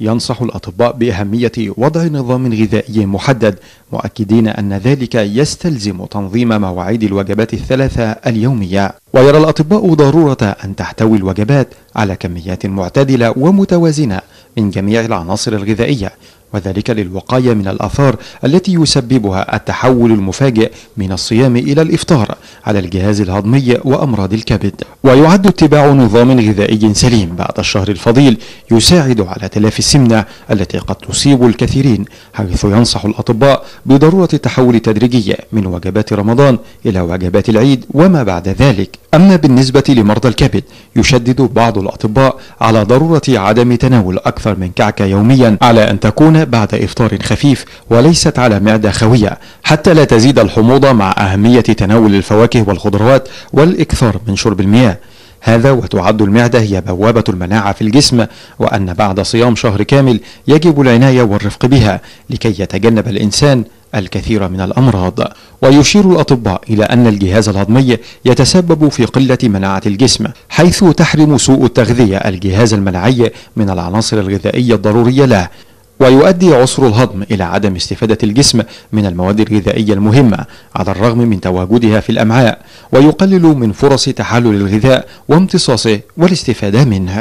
ينصح الأطباء بأهمية وضع نظام غذائي محدد مؤكدين أن ذلك يستلزم تنظيم مواعيد الوجبات الثلاثة اليومية ويرى الأطباء ضرورة أن تحتوي الوجبات على كميات معتدلة ومتوازنة من جميع العناصر الغذائية وذلك للوقاية من الآثار التي يسببها التحول المفاجئ من الصيام إلى الإفطار على الجهاز الهضمي وأمراض الكبد ويعد اتباع نظام غذائي سليم بعد الشهر الفضيل يساعد على تلافي السمنة التي قد تصيب الكثيرين حيث ينصح الأطباء بضرورة التحول التدريجي من وجبات رمضان إلى وجبات العيد وما بعد ذلك أما بالنسبة لمرضى الكبد يشدد بعض الأطباء على ضرورة عدم تناول أكثر من كعكة يوميا على أن تكون بعد إفطار خفيف وليست على معدة خوية حتى لا تزيد الحموضة مع أهمية تناول الفواكه والخضروات والإكثار من شرب المياه هذا وتعد المعدة هي بوابة المناعة في الجسم وأن بعد صيام شهر كامل يجب العناية والرفق بها لكي يتجنب الإنسان الكثير من الأمراض ويشير الأطباء إلى أن الجهاز الهضمي يتسبب في قلة مناعة الجسم حيث تحرم سوء التغذية الجهاز المناعي من العناصر الغذائية الضرورية له ويؤدي عسر الهضم إلى عدم استفادة الجسم من المواد الغذائية المهمة على الرغم من تواجدها في الأمعاء ويقلل من فرص تحلل الغذاء وامتصاصه والاستفادة منه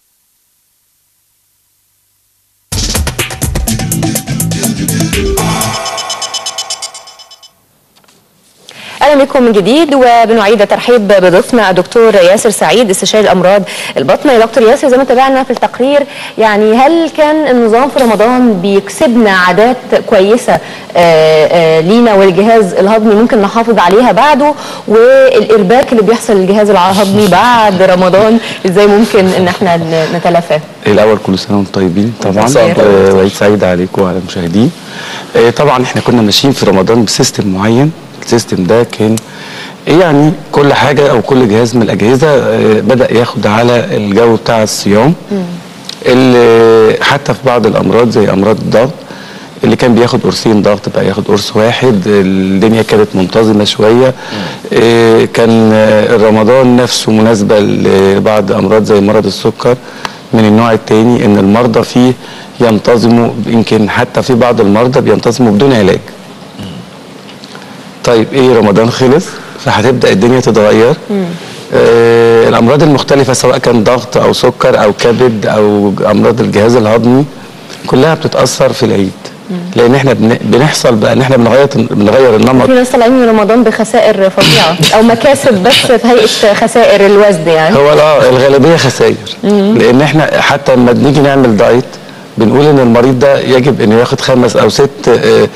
اهلا بكم من جديد وبنعيد الترحيب بضيفنا الدكتور ياسر سعيد استشاري الامراض البطنه يا دكتور ياسر زي ما تابعنا في التقرير يعني هل كان النظام في رمضان بيكسبنا عادات كويسه آآ آآ لينا والجهاز الهضمي ممكن نحافظ عليها بعده والارباك اللي بيحصل للجهاز الهضمي بعد رمضان ازاي ممكن ان احنا نتلافاه الاول كل سنه وانتم طيبين طبعا مساء آه، وعيد سعيد عليكم وعلى المشاهدين آه، طبعا احنا كنا ماشيين في رمضان بسيستم معين السيستم ده كان يعني كل حاجه او كل جهاز من الاجهزه آه، بدا ياخد على الجو بتاع الصيام اللي حتى في بعض الامراض زي امراض الضغط اللي كان بياخد قرصين ضغط بقى ياخد قرص واحد الدنيا كانت منتظمه شويه آه، كان آه، رمضان نفسه مناسبه لبعض امراض زي مرض السكر من النوع الثاني ان المرضى فيه ينتظموا يمكن حتى في بعض المرضى بينتظموا بدون علاج طيب ايه رمضان خلص فهتبدا الدنيا تتغير آه الامراض المختلفه سواء كان ضغط او سكر او كبد او امراض الجهاز الهضمي كلها بتتاثر في العيد لان احنا بن- بنحصل بقى ان احنا بنغير بنغير النمط في ناس طالعين من رمضان بخسائر فظيعه او مكاسب بس في هيئه خسائر الوزن يعني هو لا الغالبيه خسائر لان احنا حتى لما بنيجي نعمل دايت بنقول ان المريض ده يجب انه ياخد خمس او ست آه،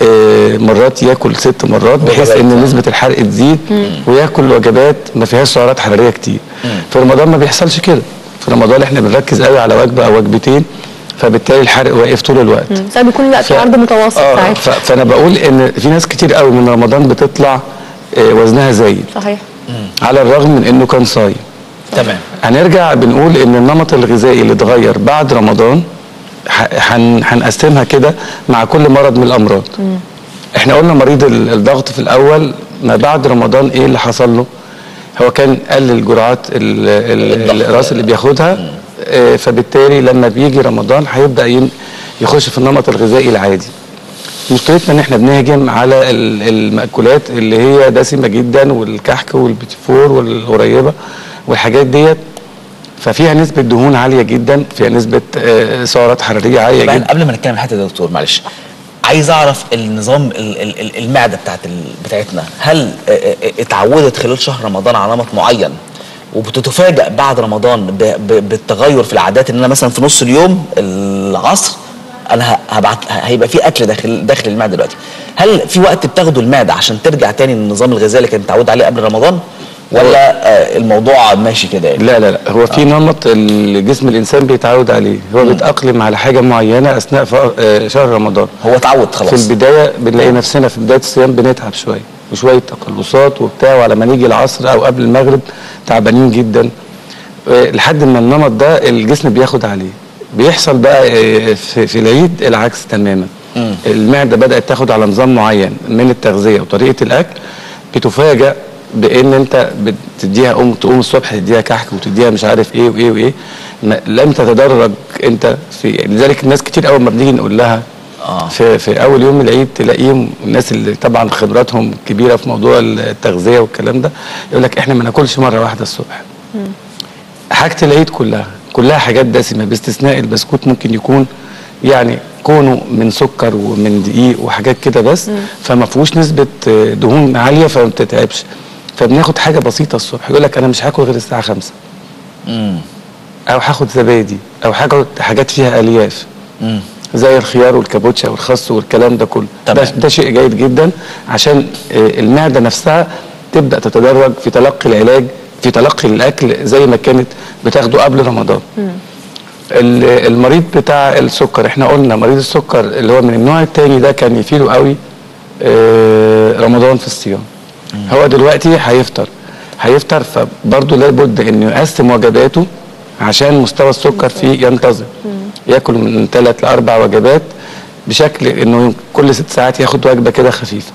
آه، مرات ياكل ست مرات بحيث ان نسبه الحرق تزيد وياكل وجبات ما فيهاش سعرات حراريه كتير في رمضان ما بيحصلش كده في رمضان احنا بنركز قوي على وجبه او وجبتين فبالتالي الحرق واقف طول الوقت ساعات بيكون الوقت ف- عرض متواصل آه ساعات ف- فانا بقول ان في ناس كتير قوي من رمضان بتطلع آه، وزنها زايد صحيح على الرغم من انه كان صايم تمام هنرجع بنقول ان النمط الغذائي اللي اتغير بعد رمضان ح- هن- هنقسمها كده مع كل مرض من الامراض احنا قلنا مريض ال- الضغط في الاول ما بعد رمضان ايه اللي حصل له هو كان قلل جرعات ال- ال- الراس اللي بياخدها آه، فبالتالي لما بيجي رمضان هيبدا ين- يخش في النمط الغذائي العادي مشكلتنا ان احنا بنهجم على ال- المأكولات اللي هي دسمة جدا والكحك والبيتفور والقريبة والحاجات ديت ففيها نسبة دهون عالية جدا فيها نسبة آه، سعرات حرارية عالية طبعا جدا قبل ما نتكلم الحته دي يا دكتور معلش عايز اعرف النظام ال- ال- ال- المعده بتاعت ال- بتاعتنا هل آه، آه، اتعودت خلال شهر رمضان على نمط معين وبتتفاجئ بعد رمضان ب- ب- بالتغير في العادات ان انا مثلا في نص اليوم العصر انا ه- هبعت ه- هيبقى في اكل داخل داخل المعده دلوقتي هل في وقت بتاخده المعده عشان ترجع تاني للنظام الغذائي اللي كانت متعوده عليه قبل رمضان ولا آه، الموضوع ماشي كده يعني لا لا لا هو في نمط الجسم الإنسان بيتعود عليه هو بيتأقلم على حاجة معينة أثناء ف- آه، شهر رمضان هو اتعود في خلاص البدايه بنلاقي نفسنا في بدايه الصيام بنتعب شويه وشويه تقلصات وبتاع وعلى ما نيجي العصر او قبل المغرب تعبانين جدا آه، لحد ما النمط ده الجسم بياخد عليه بيحصل بقى آه، في في العيد العكس تماما المعده بدات تاخد على نظام معين من التغذيه وطريقه الاكل بتفاجأ بان انت بتديها قوم تقوم الصبح تديها كحك وتديها مش عارف ايه وايه وايه ما لم تتدرج انت في لذلك الناس كتير قوي ما بنيجي نقول لها آه. في, في اول يوم العيد تلاقيهم الناس اللي طبعا خبراتهم كبيره في موضوع التغذيه والكلام ده يقول لك احنا ما ناكلش مره واحده الصبح حاجه العيد كلها كلها حاجات دسمه باستثناء البسكوت ممكن يكون يعني كونه من سكر ومن دقيق وحاجات كده بس فما فيهوش نسبه آه، دهون عاليه فما بتتعبش فبناخد حاجه بسيطه الصبح يقول لك انا مش هاكل غير الساعه 5 امم او هاخد زبادي او هاخد حاجات فيها الياف امم زي الخيار والكابوتشا والخس والكلام ده كله ده, تمام. ده شيء جيد جدا عشان آه، المعده نفسها تبدا تتدرج في تلقي العلاج في تلقي الاكل زي ما كانت بتاخده قبل رمضان ال- المريض بتاع السكر احنا قلنا مريض السكر اللي هو من النوع الثاني ده كان يفيده قوي آه، رمضان في الصيام هو دلوقتي هيفطر هيفطر فبرضه لابد انه يقسم وجباته عشان مستوى السكر فيه ينتظم ياكل من ثلاث لاربع وجبات بشكل انه كل ست ساعات ياخد وجبه كده خفيفه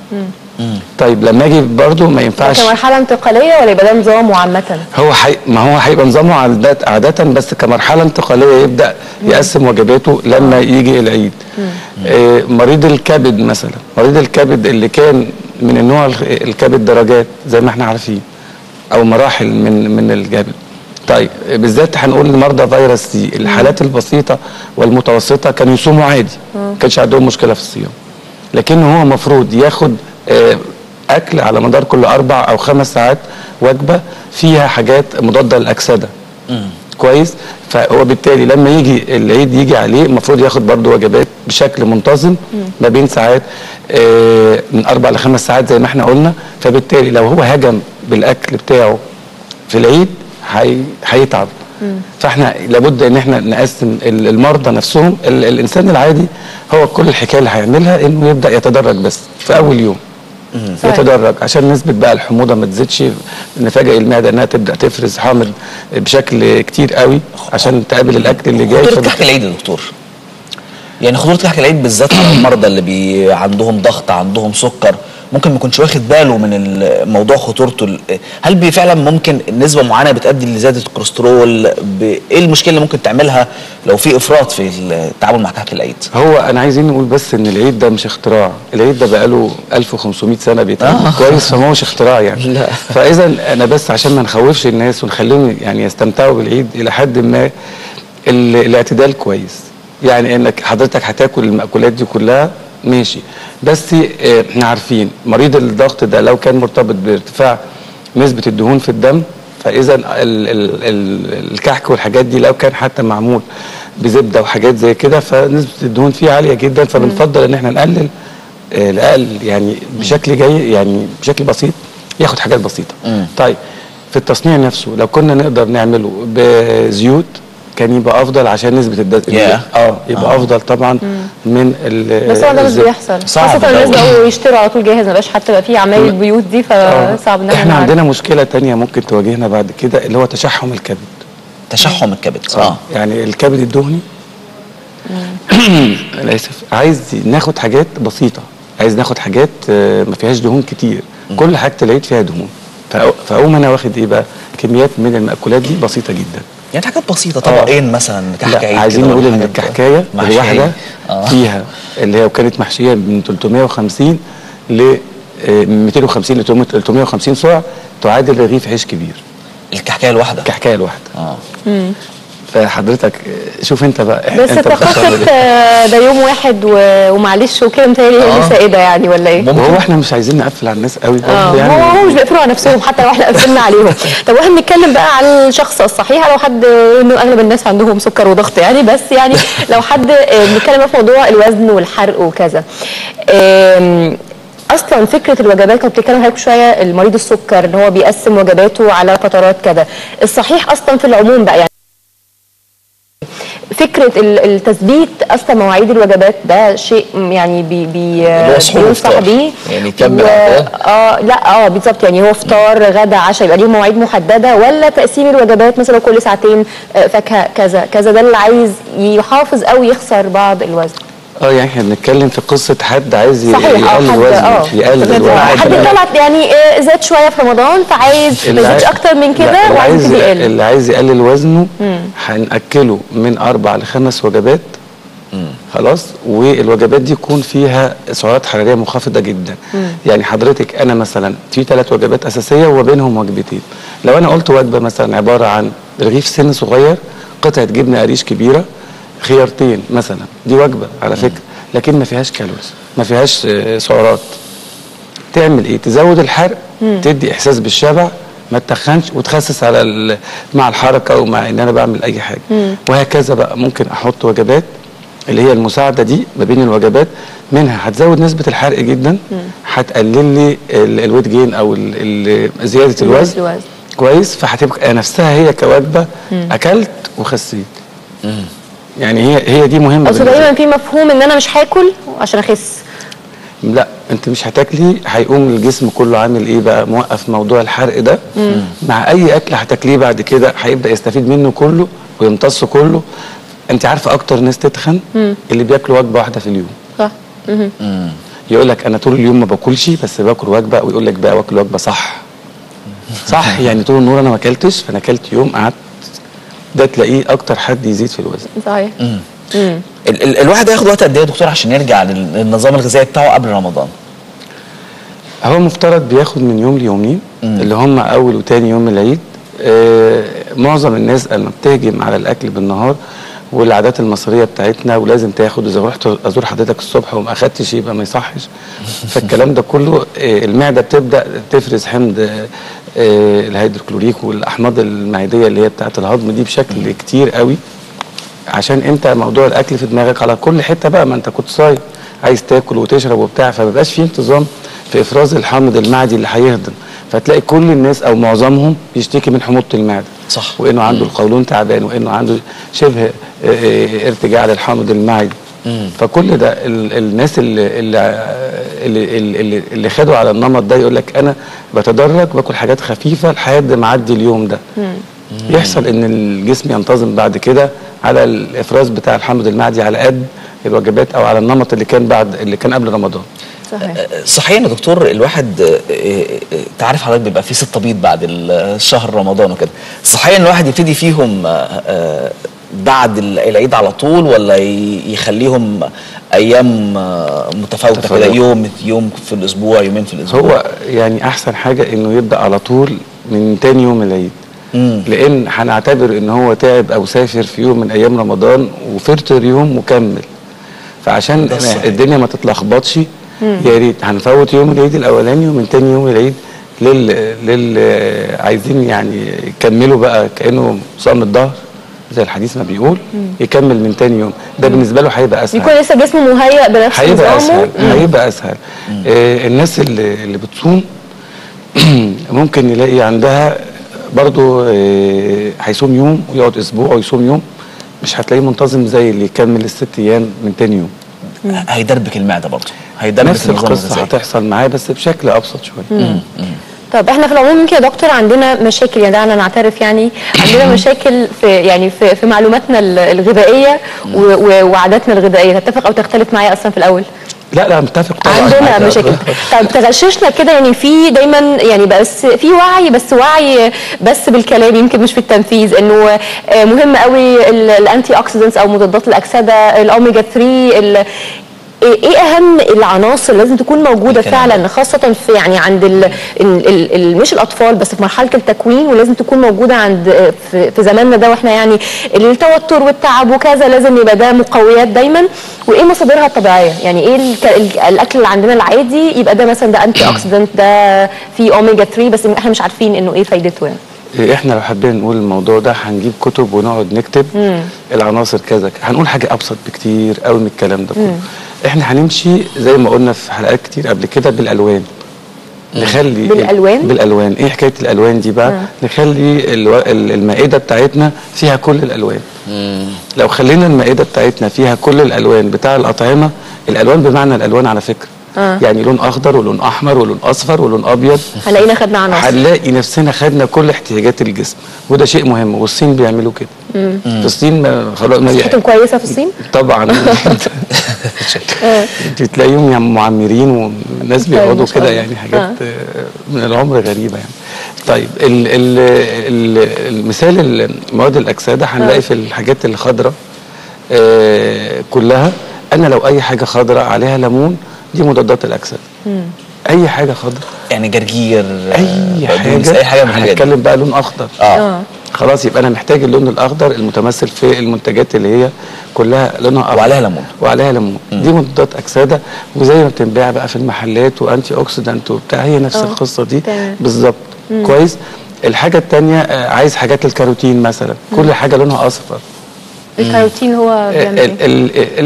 طيب لما اجي برضه ما ينفعش كمرحله انتقاليه ولا يبقى ده نظام عامه؟ هو حي... ما هو هيبقى نظامه عادة عادة بس كمرحلة انتقالية يبدأ يقسم وجباته لما يجي العيد آه مريض الكبد مثلا مريض الكبد اللي كان من النوع الخ- الكبد درجات زي ما احنا عارفين او مراحل من من الكبد طيب آه، بالذات هنقول لمرضى فيروس سي الحالات البسيطة والمتوسطة كانوا يصوموا عادي ما كانش عندهم مشكلة في الصيام لكن هو المفروض ياخد آه، اكل على مدار كل اربع او خمس ساعات وجبه فيها حاجات مضاده للاكسده كويس فهو بالتالي لما يجي العيد يجي عليه المفروض ياخد برضه وجبات بشكل منتظم ما بين ساعات آه، من اربع لخمس ساعات زي ما احنا قلنا فبالتالي لو هو هجم بالاكل بتاعه في العيد هي- هيتعب فاحنا لابد ان احنا نقسم ال- المرضى نفسهم ال- الانسان العادي هو كل الحكايه اللي هيعملها انه يبدا يتدرج بس في اول يوم صحيح. يتدرج عشان نسبه بقى الحموضه ما تزيدش نفاجئ المعده انها تبدا تفرز حامض بشكل كتير قوي عشان تقابل الاكل اللي جاي خطوره فبت- كحك العيد يا دكتور يعني خطوره كحك العيد بالذات على المرضى اللي بي عندهم ضغط عندهم سكر ممكن ما يكونش واخد باله من الموضوع خطورته ال- هل بي فعلا ممكن نسبه معينه بتؤدي لزياده الكوليسترول ب- ايه المشكله اللي ممكن تعملها لو في افراط في التعامل مع كحك العيد هو انا عايزين نقول بس ان العيد ده مش اختراع العيد ده بقاله 1500 سنه بيتعمل آه. كويس فما هوش اختراع يعني لا. فاذا انا بس عشان ما نخوفش الناس ونخليهم يعني يستمتعوا بالعيد الى حد ما ال- الاعتدال كويس يعني انك حضرتك هتاكل المأكولات دي كلها ماشي بس آه، احنا عارفين مريض الضغط ده لو كان مرتبط بارتفاع نسبة الدهون في الدم فاذا ال ال ال الكحك والحاجات دي لو كان حتى معمول بزبده وحاجات زي كده فنسبه الدهون فيه عاليه جدا فبنفضل ان احنا نقلل آه، الاقل يعني بشكل جاي يعني بشكل بسيط ياخد حاجات بسيطه مم. طيب في التصنيع نفسه لو كنا نقدر نعمله بزيوت كان يبقى افضل عشان نسبه الدسم Yeah. اه يبقى آه. افضل طبعا من ال بس هو ده مش الزبدة. بيحصل صعب خاصه ده الناس أوي. بقوا يشتروا على طول جاهز ما بقاش حتى بقى في عمايل البيوت دي آه. فصعب ان احنا نعرف. عندنا مشكله تانية ممكن تواجهنا بعد كده اللي هو تشحم الكبد تشحم الكبد اه يعني الكبد الدهني انا اسف عايز ناخد حاجات بسيطه عايز ناخد حاجات آه، ما فيهاش دهون كتير كل حاجه العيد فيها دهون فأو- فاقوم انا واخد ايه بقى كميات من المأكولات دي بسيطه جدا يعني حاجات بسيطه طبقين مثلا كحك لا عيد عايزين كده نقول ولا ان حاجات الكحكايه محشية. الواحده آه. فيها اللي هي كانت محشيه من 350 ل آه، 250 ل 350 سعر تعادل رغيف عيش كبير الكحكايه الواحده كحكايه الواحده اه فحضرتك آه، شوف انت بقى بس انت بتختار ثقافه إيه. آه، ده يوم واحد و- ومعلش وكده متهيألي هي آه. اللي سائده يعني ولا ايه؟ ممكن. وهو احنا مش عايزين نقفل على الناس قوي اه برضه هو هو يعني مش بيقفلوا على نفسهم حتى لو احنا قفلنا عليهم طب واحنا بنتكلم بقى على الشخص الصحيح لو حد انه اغلب الناس عندهم سكر وضغط يعني بس يعني لو حد آه، بنتكلم بقى في موضوع الوزن والحرق وكذا آم، اصلا فكره الوجبات كنت بتتكلم حضرتك شويه المريض السكر ان هو بيقسم وجباته على فترات كذا الصحيح اصلا في العموم بقى يعني فكره ال- التثبيت اصلا مواعيد الوجبات ده شيء يعني بي بي اللي هو سحور بينصح وفطار. بيه يعني يكمل و- على كده؟ اه لا اه بالظبط يعني هو فطار غدا عشاء يبقى ليهم مواعيد محدده ولا تقسيم الوجبات مثلا كل ساعتين آه، فاكهه كذا كذا ده اللي عايز يحافظ او يخسر بعض الوزن اه يعني احنا بنتكلم في قصه حد عايز ي- صحيح اه يقلل حد وزنه اه يقلل وزنه حد طلع يعني آه، زاد شويه في رمضان فعايز ما اللي يزيدش عاي- اكتر من لا، كده اللي وعايز عايز يبتدي يقل اللي عايز يقلل وزنه هنأكله من اربع لخمس وجبات خلاص والوجبات دي يكون فيها سعرات حراريه منخفضه جدا يعني حضرتك انا مثلا في ثلاث وجبات اساسيه وبينهم وجبتين لو انا قلت وجبه مثلا عباره عن رغيف سن صغير قطعه جبنه قريش كبيره خيارتين مثلا دي وجبه على فكره لكن ما فيهاش كالوريز ما فيهاش آه، سعرات تعمل ايه تزود الحرق تدي احساس بالشبع ما تتخنش وتخسس على ال- مع الحركه ومع ان انا بعمل اي حاجه وهكذا بقى ممكن احط وجبات اللي هي المساعده دي ما بين الوجبات منها هتزود نسبه الحرق جدا هتقلل لي ال- الويت جين او ال- ال- زياده الوزن الوزن. كويس فهتبقى نفسها هي كوجبه اكلت وخسيت يعني هي هي دي مهمه اصل بالنسبة دايما في مفهوم ان انا مش هاكل عشان اخس لا انت مش هتاكلي هيقوم الجسم كله عامل ايه بقى موقف موضوع الحرق ده مع اي اكل هتاكليه بعد كده هيبدا يستفيد منه كله ويمتصه كله انت عارفه اكتر ناس تتخن اللي بياكلوا وجبه واحده في اليوم صح يقول لك انا طول اليوم ما باكلش بس باكل وجبه ويقول لك بقى واكل وجبه صح صح يعني طول النور انا ما اكلتش فانا اكلت يوم قعدت ده تلاقيه اكتر حد يزيد في الوزن صحيح ال ال الواحد هياخد وقت قد ايه يا دكتور عشان يرجع لل- للنظام الغذائي بتاعه قبل رمضان هو مفترض بياخد من يوم ليومين اللي هم اول وتاني يوم العيد آه معظم الناس لما بتهجم على الاكل بالنهار والعادات المصريه بتاعتنا ولازم تاخد اذا رحت ازور حضرتك الصبح وما اخدتش يبقى ما يصحش فالكلام ده كله آه المعده بتبدا تفرز حمض آه آه الهيدروكلوريك والاحماض المعديه اللي هي بتاعت الهضم دي بشكل كتير قوي عشان انت موضوع الاكل في دماغك على كل حته بقى ما انت كنت صايم عايز تاكل وتشرب وبتاع فما بقاش في انتظام في افراز الحامض المعدي اللي هيهضم فتلاقي كل الناس او معظمهم بيشتكي من حموضه المعده صح. وانه عنده القولون تعبان وانه عنده شبه اه، اه، ارتجاع للحامض المعدي فكل ده ال الناس اللي اللي, اللي اللي اللي خدوا على النمط ده يقول لك انا بتدرج باكل حاجات خفيفه لحد ما اعدي اليوم ده يحصل ان الجسم ينتظم بعد كده على الافراز بتاع الحمض المعدي على قد الوجبات او على النمط اللي كان بعد اللي كان قبل رمضان صحيح صحيح يا دكتور الواحد آه، آه، آه، تعرف حضرتك بيبقى في ست بيض بعد ال- شهر رمضان وكده صحيح ان الواحد يبتدي فيهم آه، آه، بعد ال- العيد على طول ولا ي- يخليهم ايام آه، متفاوته كده متفاوتة. يوم يوم في الاسبوع يومين في الاسبوع هو يعني احسن حاجه انه يبدا على طول من تاني يوم العيد مم. لان هنعتبر ان هو تعب او سافر في يوم من ايام رمضان وفطر يوم مكمل فعشان ده الصحيح. الدنيا ما تتلخبطش يا ريت هنفوت يوم العيد الاولاني ومن تاني يوم العيد لل لل عايزين يعني يكملوا بقى كانه صام الظهر زي الحديث ما بيقول يكمل من تاني يوم ده بالنسبه له هيبقى اسهل يكون لسه جسمه مهيأ بنفس هيبقى نظامه اسهل هيبقى اسهل آه الناس اللي, اللي بتصوم ممكن نلاقي عندها برضو آه هيصوم يوم ويقعد اسبوع ويصوم يوم مش هتلاقيه منتظم زي اللي يكمل الست ايام من تاني يوم هيدربك المعده برضه هيدربك نفس النظام القصه الغذائي هتحصل معاه بس بشكل ابسط شويه طب احنا في العموم يمكن يا دكتور عندنا مشاكل يعني دعنا نعترف يعني عندنا مشاكل في يعني في, في معلوماتنا ال- الغذائيه و- و- وعاداتنا الغذائيه تتفق او تختلف معايا اصلا في الاول لا لا متفق طبعا عندنا معاك. مشاكل طب تغششنا كده يعني في دايما يعني بس في وعي بس وعي بس بالكلام يمكن مش في التنفيذ انه آه، مهم قوي ال- الانتي اوكسيدنتس او مضادات الاكسده الاوميجا 3 ال- ايه إيه اهم العناصر اللي لازم تكون موجوده الكلام فعلا خاصه في يعني عند ال ال ال ال مش الاطفال بس في مرحله التكوين ولازم تكون موجوده عند في, في زماننا ده واحنا يعني التوتر والتعب وكذا لازم يبقى ده مقويات دايما وايه مصادرها الطبيعيه يعني ايه الك- ال- الاكل اللي عندنا العادي يبقى ده مثلا ده انتي اوكسيدنت ده فيه اوميجا 3 بس احنا مش عارفين انه ايه فايدته يعني إيه، احنا لو حابين نقول الموضوع ده هنجيب كتب ونقعد نكتب العناصر كذا هنقول حاجه ابسط بكتير قوي من الكلام ده كله احنا هنمشي زي ما قلنا في حلقات كتير قبل كده بالالوان نخلي بالألوان؟ بالالوان ايه حكايه الالوان دي بقى نخلي الو... ال- المائده بتاعتنا فيها كل الالوان لو خلينا المائده بتاعتنا فيها كل الالوان بتاع الاطعمه الالوان بمعنى الالوان على فكره آه. يعني لون اخضر ولون احمر ولون اصفر ولون ابيض هنلاقينا خدنا عناصر هنلاقي نفسنا خدنا كل احتياجات الجسم وده شيء مهم والصين بيعملوا كده في الصين ما خلاص ما صحتهم كويسه في الصين طبعا انت بتلاقيهم يعني معمرين والناس طيب، ما بيقعدوا شاء كده الله. يعني حاجات آه. من العمر غريبه يعني طيب ال ال ال المثال مواد الاكسده هنلاقي في الحاجات الخضراء آه كلها انا لو اي حاجه خضراء عليها ليمون دي مضادات الاكسده اي حاجه خضراء يعني جرجير اي بقدونس، حاجه اي حاجه من الحاجات دي هنتكلم بقى لون اخضر اه اه خلاص يبقى انا محتاج اللون الاخضر المتمثل في المنتجات اللي هي كلها لونها اخضر وعليها ليمون. وعليها ليمون دي مضادات اكسده وزي ما بتنباع بقى في المحلات وانتي اوكسيدانت وبتاع هي نفس آه، القصه دي تمام. بالظبط كويس الحاجه الثانيه عايز حاجات الكاروتين مثلا كل حاجه لونها اصفر الكاروتين هو بيعمل ال- ايه؟ ال- ال-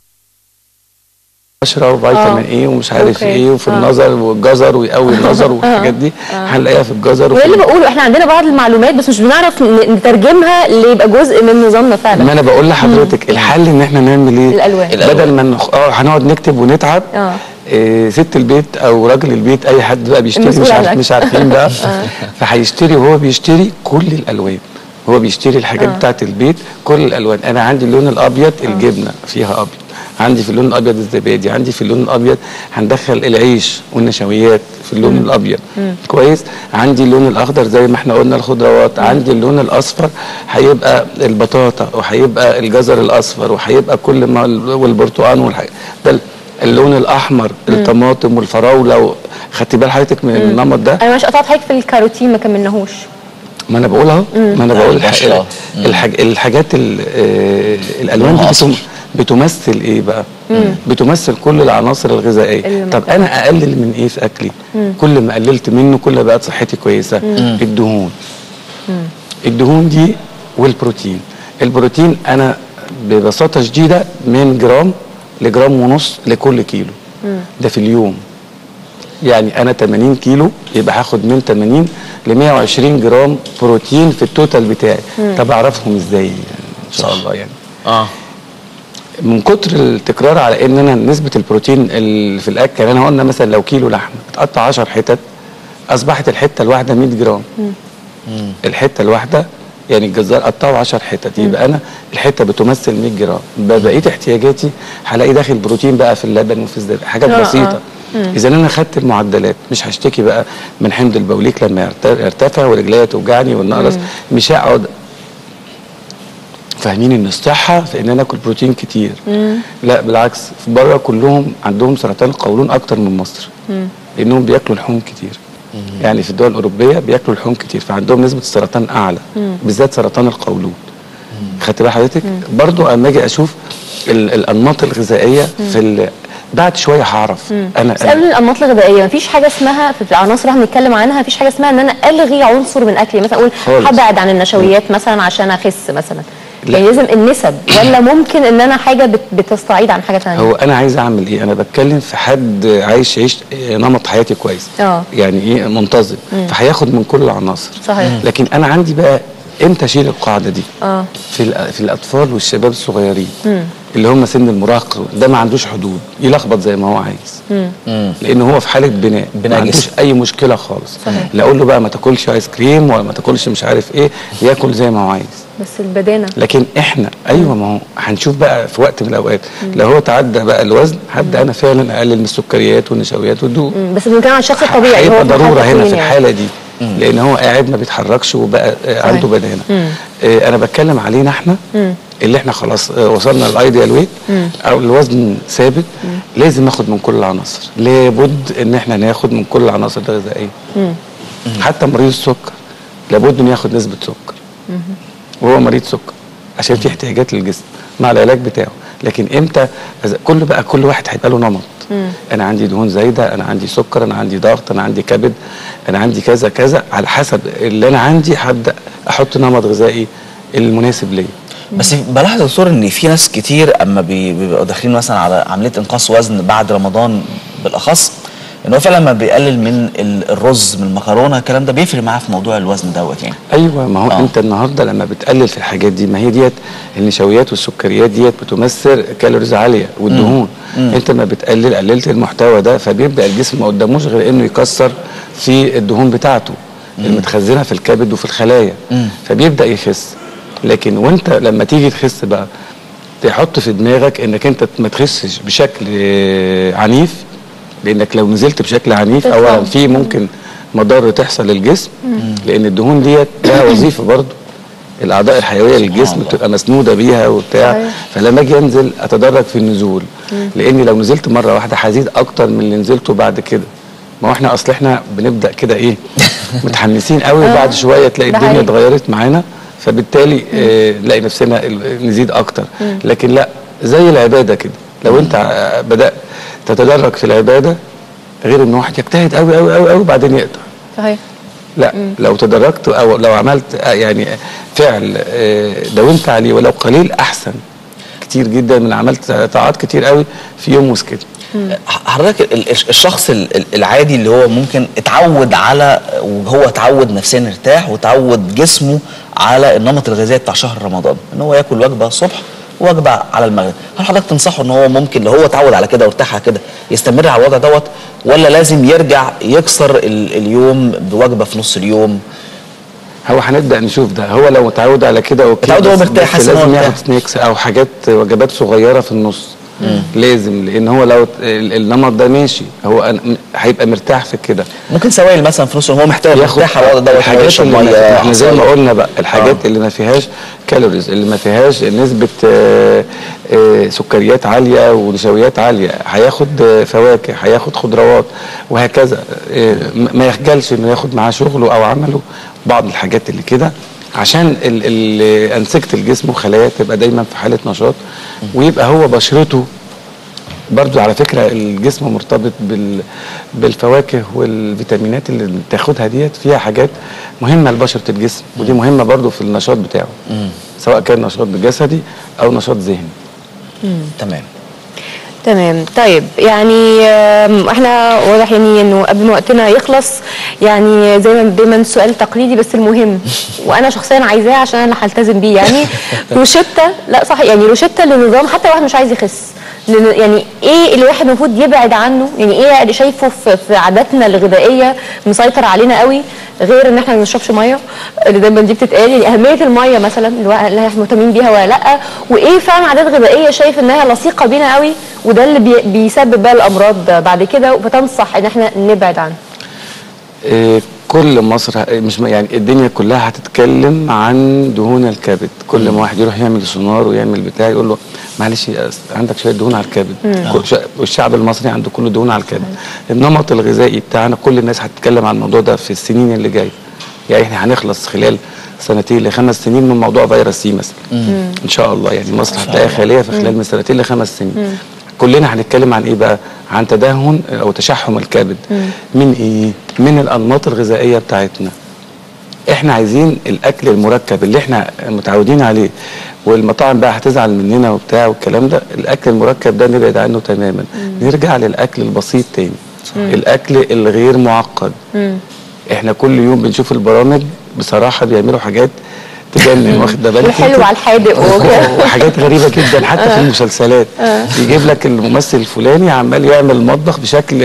بشره وفيتامين آه. ايه ومش عارف أوكي. ايه وفي آه. النظر والجزر ويقوي النظر والحاجات دي هنلاقيها في الجزر وده وفي اللي بقوله احنا عندنا بعض المعلومات بس مش بنعرف ن- نترجمها ليبقى جزء من نظامنا ما فعلا انا بقول لحضرتك الحل ان احنا نعمل ايه الألوان. الألوان. بدل ما نخ... اه هنقعد نكتب ونتعب آه. إيه ست البيت او راجل البيت اي حد بقى بيشتري المسؤول مش عن عارف الأكل. مش عارفين بقى فهيشتري وهو بيشتري كل الالوان هو بيشتري الحاجات آه. بتاعت البيت كل الالوان انا عندي اللون الابيض الجبنه فيها ابيض عندي في اللون الابيض الزبادي عندي في اللون الابيض هندخل العيش والنشويات في اللون الابيض كويس عندي اللون الاخضر زي ما احنا قلنا الخضروات عندي اللون الاصفر هيبقى البطاطا وهيبقى الجزر الاصفر وهيبقى كل ما والبرتقال والحاجات ده اللون الاحمر الطماطم والفراوله و... خدتي بال حضرتك من النمط ده انا مش قطعت حضرتك في الكاروتين ما كملناهوش ما انا بقول اهو ما انا بقول الح... البشرة. الحاج... الحاجات ال... آه، الالوان دي لونها بتم... أصفر. بتمثل ايه بقى بتمثل كل العناصر الغذائيه اللي طب انا اقلل من ايه في اكلي كل ما قللت منه كل ما بقت صحتي كويسه الدهون الدهون دي والبروتين البروتين انا ببساطه شديده من جرام لجرام ونص لكل كيلو ده في اليوم يعني انا 80 كيلو يبقى هاخد من 80 ل 120 جرام بروتين في التوتال بتاعي طب اعرفهم ازاي يعني ان شاء الله يعني اه من كتر التكرار على ان انا نسبه البروتين اللي في الاكل يعني انا قلنا مثلا لو كيلو لحمه اتقطع 10 حتت اصبحت الحته الواحده 100 جرام الحته الواحده يعني الجزار قطعه 10 حتت يبقى انا الحته بتمثل 100 جرام بقى بقيه احتياجاتي هلاقي داخل بروتين بقى في اللبن وفي الزبادي حاجات آه، بسيطه اذا انا خدت المعدلات مش هشتكي بقى من حمض البوليك لما يرت- يرتفع ورجليا توجعني والنقرس مش هقعد فاهمين ان الصحه في ان انا اكل بروتين كتير لا بالعكس في بره كلهم عندهم سرطان القولون اكتر من مصر لانهم بياكلوا لحوم كتير يعني في الدول الاوروبيه بياكلوا لحوم كتير فعندهم نسبه السرطان اعلى بالذات سرطان القولون خدت بال حضرتك برضو اما اجي اشوف ال- الانماط الغذائيه في ال- بعد شويه هعرف انا بس قبل الانماط الغذائيه مفيش حاجه اسمها في العناصر اللي هنتكلم عنها مفيش حاجه اسمها ان انا الغي عنصر من اكلي مثلا اقول خالص. هبعد عن النشويات مثلا عشان اخس مثلا لا. يعني لازم النسب ولا ممكن ان انا حاجه بت- بتستعيد عن حاجه ثانيه هو انا عايز اعمل ايه انا بتكلم في حد عايش يعيش نمط حياتي كويس آه. يعني ايه منتظم فهياخد من كل العناصر صحيح. لكن انا عندي بقى امتى اشيل القاعده دي اه في الأ- في الاطفال والشباب الصغيرين اللي هم سن المراهقه ده ما عندوش حدود يلخبط زي ما هو عايز لان هو في حاله بناء بناء ما عندوش جسم. اي مشكله خالص صحيح. لا اقول له بقى ما تاكلش ايس كريم ولا ما تاكلش مش عارف ايه ياكل زي ما هو عايز بس البدانه لكن احنا ايوه ما هو هنشوف بقى في وقت من الاوقات لو هو تعدى بقى الوزن هبدا انا فعلا اقلل من السكريات والنشويات والدهون مم. بس بنتكلم عن الشخص الطبيعي هيبقى في مرحلة ضروره هنا التكوين في يعني. الحاله دي لان هو قاعد ما بيتحركش وبقى آه، صحيح. عنده بدانه آه، انا بتكلم علينا احنا اللي احنا خلاص آه، وصلنا للايديال ويت او الوزن ثابت لازم ناخد من كل العناصر لابد ان احنا ناخد من كل العناصر الغذائيه حتى مريض السكر لابد انه ياخد نسبه سكر وهو مريض سكر عشان في احتياجات للجسم مع العلاج بتاعه لكن امتى إذا- كل بقى كل واحد هيبقى له نمط انا عندي دهون زايده انا عندي سكر انا عندي ضغط انا عندي كبد انا عندي كذا كذا على حسب اللي انا عندي هبدا احط نمط غذائي المناسب ليا بس بلاحظ يا دكتور ان في ناس كتير اما بي- بيبقوا داخلين مثلا على عمليه انقاص وزن بعد رمضان بالاخص ان هو فعلا لما بيقلل من ال- الرز من المكرونه الكلام ده بيفرق معاه في موضوع الوزن دوت يعني ايوه ما هو آه. آه. انت النهارده لما بتقلل في الحاجات دي ما هي ديت النشويات والسكريات ديت بتمثل كالوريز عاليه والدهون انت لما بتقلل قللت المحتوى ده فبيبدا الجسم ما قداموش غير انه يكسر في الدهون بتاعته المتخزنه في الكبد وفي الخلايا فبيبدا يخس لكن وانت لما تيجي تخس بقى تحط في دماغك انك انت ما تخسش بشكل آه، عنيف لانك لو نزلت بشكل عنيف تطلع. اولا في ممكن مضار تحصل للجسم لان الدهون ديت لها وظيفه برضه الاعضاء الحيويه للجسم الله. بتبقى مسنوده بيها وبتاع صحيح. فلما اجي انزل اتدرج في النزول لاني لو نزلت مره واحده هزيد اكتر من اللي نزلته بعد كده ما هو احنا اصل احنا بنبدا كده ايه متحمسين قوي وبعد شويه تلاقي ده الدنيا حقيقي. اتغيرت معانا فبالتالي آه نلاقي نفسنا ال- نزيد اكتر لكن لا زي العباده كده لو انت آه، بدات تتدرج في العباده غير ان واحد يجتهد قوي قوي قوي قوي وبعدين يقطع صحيح لا لو تدرجت او لو عملت آه، يعني فعل آه، داومت عليه ولو قليل احسن كتير جدا من عملت طاعات كتير قوي في يوم وسكت حضرتك ال- ال- الشخص ال- ال- العادي اللي هو ممكن اتعود على وهو اتعود نفسيا ارتاح وتعود جسمه على النمط الغذائي بتاع شهر رمضان ان هو ياكل وجبه الصبح ووجبه على المغرب هل حضرتك تنصحه ان هو ممكن لو هو اتعود على كده وارتاح على كده يستمر على الوضع دوت ولا لازم يرجع يكسر ال- اليوم بوجبه في نص اليوم هو هنبدا نشوف ده هو لو متعود على كده اوكي متعود هو بس- مرتاح، بس حاسس إن هو لازم مرتاح. ياخد سنيكس او حاجات وجبات صغيره في النص لازم لان هو لو ال- النمط ده ماشي هو أنا- هيبقى مرتاح في كده ممكن سوائل مثلا في نص اليوم هو محتاج يرتاح على الوضع دوت إن هو الحاجات يشرب اللي ميه ما احنا زي ما عصاير. قلنا بقى الحاجات آه. اللي ما فيهاش كالوريز اللي ما فيهاش نسبه آه، آه، سكريات عاليه ونشويات عاليه هياخد آه، فواكه هياخد خضروات وهكذا آه، م- ما يخجلش انه ياخد معاه شغله او عمله بعض الحاجات اللي كده عشان ال- ال- انسجه الجسم وخلاياه تبقى دايما في حاله نشاط ويبقى هو بشرته برضو على فكرة الجسم مرتبط بال... بالفواكه والفيتامينات اللي بتاخدها ديت فيها حاجات مهمة لبشرة الجسم ودي مهمة برضو في النشاط بتاعه سواء كان نشاط جسدي أو نشاط ذهني تمام تمام طيب يعني آم، احنا واضح يعني انه قبل ما وقتنا يخلص يعني زي ما دايما السؤال تقليدي بس المهم وانا شخصيا عايزاه عشان انا هلتزم بيه يعني روشته لا صح يعني روشته لنظام حتى واحد مش عايز يخس لأن يعني ايه اللي الواحد المفروض يبعد عنه يعني ايه اللي شايفه في, في عاداتنا الغذائيه مسيطر علينا قوي غير ان احنا ما نشربش ميه اللي دايما دي بتتقال يعني اهميه الميه مثلا الوا- اللي احنا مهتمين بيها ولا لا وايه فعلا عادات غذائيه شايف انها لصيقه بينا قوي وده اللي بي بيسبب بقى الامراض بعد كده فتنصح ان احنا نبعد عنه إيه، كل مصر ه- مش م- يعني الدنيا كلها هتتكلم عن دهون الكبد كل ما واحد يروح يعمل سونار ويعمل بتاع يقول له معلش يا أس- عندك شويه دهون على الكبد كل شا- والشعب المصري عنده كله دهون على الكبد النمط الغذائي بتاعنا كل الناس هتتكلم عن الموضوع ده في السنين اللي جايه يعني احنا هنخلص خلال سنتين لخمس سنين من موضوع فيروس سي مثلا ان شاء الله يعني مصر هتلاقيها خاليه في خلال من سنتين لخمس سنين كلنا هنتكلم عن ايه بقى عن تدهن او تشحم الكبد من ايه من الانماط الغذائيه بتاعتنا احنا عايزين الاكل المركب اللي احنا متعودين عليه والمطاعم بقى هتزعل مننا وبتاع والكلام ده الاكل المركب ده نبعد عنه تماما نرجع للاكل البسيط تاني الاكل الغير معقد احنا كل يوم بنشوف البرامج بصراحه بيعملوا حاجات تجنن واخد بالك والحلو انت؟ على الحادق وكده. وحاجات غريبه جدا حتى في المسلسلات يجيب لك الممثل الفلاني عمال يعمل مطبخ بشكل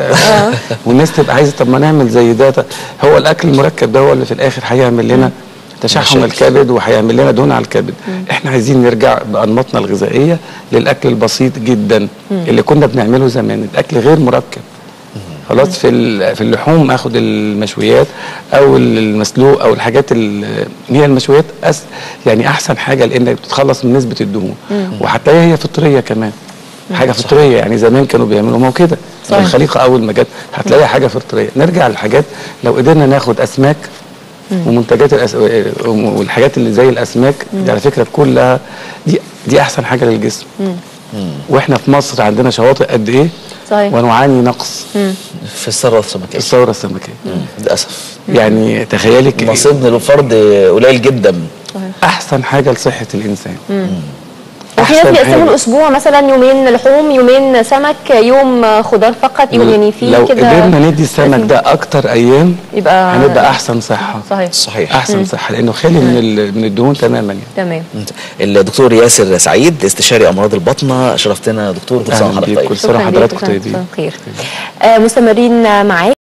والناس تبقى عايزه طب ما نعمل زي ده طب هو الاكل المركب ده هو اللي في الاخر هيعمل لنا تشحم مشاكل. الكبد وهيعمل لنا دهون على الكبد احنا عايزين نرجع بانماطنا الغذائيه للاكل البسيط جدا اللي كنا بنعمله زمان الاكل غير مركب خلاص في ال- في اللحوم اخد المشويات او المسلوق او الحاجات ال- هي المشويات أس يعني احسن حاجه لانك بتتخلص من نسبه الدهون وهتلاقيها هي فطريه كمان حاجه فطريه يعني زمان كانوا بيعملوا ما هو كده صحيح. الخليقه اول ما جت هتلاقيها حاجه فطريه نرجع للحاجات لو قدرنا ناخد اسماك ومنتجات الأس... والحاجات اللي زي الاسماك دي على فكره كلها دي دي احسن حاجه للجسم واحنا في مصر عندنا شواطئ قد ايه صحيح. ونعاني نقص في الثروه السمكيه الثوره السمكيه للاسف يعني تخيلي ك- نصيبنا للفرد قليل جدا احسن حاجه لصحه الانسان وفي ناس أحسن بيقسموا حاجة. الاسبوع مثلا يومين لحوم يومين سمك يوم خضار فقط يوم يعني في لو كده قدرنا ندي السمك تقسيم. ده اكتر ايام يبقى هنبقى احسن صحه صحيح صحيح احسن صحه لانه خالي من ال- من الدهون تماما يعني تمام الدكتور ياسر سعيد استشاري امراض البطنه شرفتنا يا دكتور كل سنه أهلاً وحضرتك بيك. طيب كل سنة شكراً وحضراتكم ليك، كل سنة طيبين. وأنتم بخير آه، مستمرين معاك